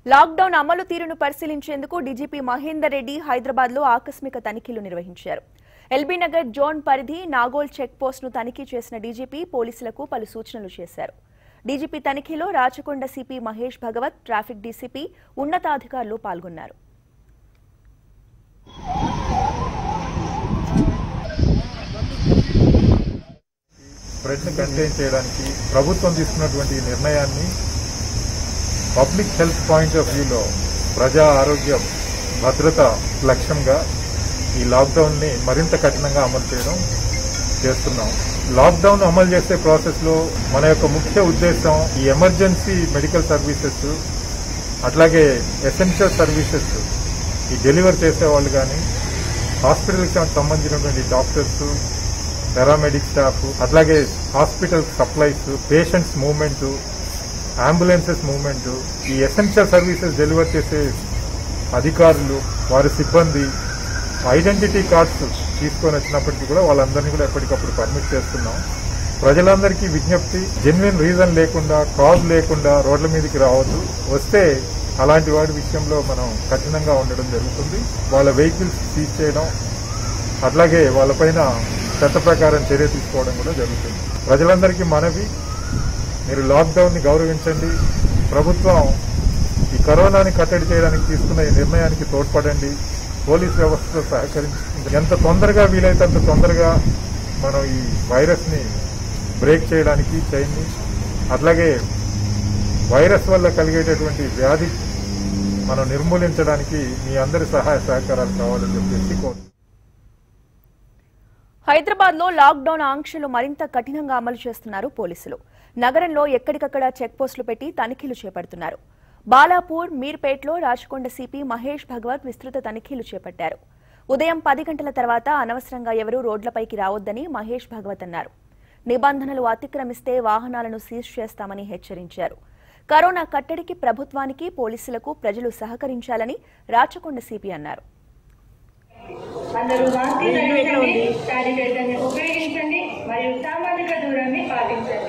lockdown అమలు తీరును పరిశీలించేందుకు డీజీపీ మహేందర్ రెడ్డి హైదరాబాద్ లో ఆకస్మిక తనిఖీలు నిర్వహించారు ఎల్బీ నగర్ జోన్ పరిధి నాగోల్ చెక్ పోస్ట్ ను తనిఖీ చేసిన డీజీపీ పోలీసులకు పలు సూచనలు చేశారు డీజీపీ తనిఖీలో Rachakonda CP Mahesh Bhagwat traffic DCP ఉన్నతాధికారులు పాల్గొన్నారు స్ప్రెడ్ని కంటైన్ చేయడానికి ప్రభుత్వం తీసుకున్నటువంటి ఈ నిర్ణయాన్ని పబ్లిక్ హెల్త్ పాయింట్ ఆఫ్ వ్యూలో ప్రజా ఆరోగ్య భద్రత లక్ష్యంగా ఈ లాక్డౌన్ని మరింత కఠినంగా అమలు చేయడం చేస్తున్నాం లాక్డౌన్ అమలు చేసే ప్రాసెస్లో మన యొక్క ముఖ్య ఉద్దేశం ఈ ఎమర్జెన్సీ మెడికల్ సర్వీసెస్ అట్లాగే ఎసెన్షియల్ సర్వీసెస్ ఈ డెలివర్ చేసే వాళ్ళు కానీ హాస్పిటల్కి సంబంధించినటువంటి డాక్టర్స్ పారామెడిక్ స్టాఫ్ అట్లాగే hospital supplies patients movement ambulances movement ఈ ఎసెన్షియల్ సర్వీసెస్ డెలివర్ చేసే అధికారులు వారి సిబ్బంది ఐడెంటిటీ కార్డ్స్ తీసుకొని వచ్చినప్పటికీ కూడా వాళ్ళందరినీ కూడా ఎప్పటికప్పుడు పర్మిట్ చేస్తున్నాం ప్రజలందరికీ విజ్ఞప్తి జెన్యున్ రీజన్ లేకుండా కాజ్ లేకుండా రోడ్ల మీదకి రావద్దు వస్తే అలాంటి వాడి విషయంలో మనం కఠినంగా ఉండడం జరుగుతుంది వాళ్ళ వెహికల్స్ సీజ్ చేయడం అట్లాగే వాళ్ళపైన చట్ట ప్రకారం చర్య తీసుకోవడం కూడా జరుగుతుంది ప్రజలందరికీ మనవి మీరు లాక్డౌన్ ని గౌరవించండి ప్రభుత్వం ఈ కరోనాని కట్టడి చేయడానికి తీసుకున్న ఈ నిర్ణయానికి తోడ్పడండి పోలీస్ వ్యవస్థతో సహకరించి ఎంత తొందరగా వీలైతే అంత తొందరగా మనం ఈ వైరస్ ని బ్రేక్ చేయడానికి చైన్ని అట్లాగే వైరస్ వల్ల కలిగేటటువంటి వ్యాధి మనం నిర్మూలించడానికి మీ అందరి సహాయ సహకారాలు కావాలని చెప్పేసి కోరుతున్నాను హైదరాబాద్ లో లాక్డౌన్ ఆంక్షలు మరింత కఠినంగా అమలు చేస్తున్నారు పోలీసులు నగరంలో ఎక్కడికక్కడ చెక్ పోస్టులు పెట్టి తనిఖీలు చేపడుతున్నారు బాలాపూర్ మీర్పేట్లో రాచకొండ సిపి మహేష్ భగవత్ విస్తృత తనిఖీలు చేపట్టారు ఉదయం పది గంటల తర్వాత అనవసరంగా ఎవరూ రోడ్లపైకి రావద్దని మహేష్ భగవత్ అన్నారు నిబంధనలు అతిక్రమిస్తే వాహనాలను సీజ్ చేస్తామని హెచ్చరించారు కరోనా కట్టడికి ప్రభుత్వానికి పోలీసులకు ప్రజలు సహకరించాలని రాచకొండ సిపి అన్నారు అందరూ మాస్క్ ధరించండి శానిటైజర్ని ఉపయోగించండి మరియు సామాజిక దూరాన్ని పాటించండి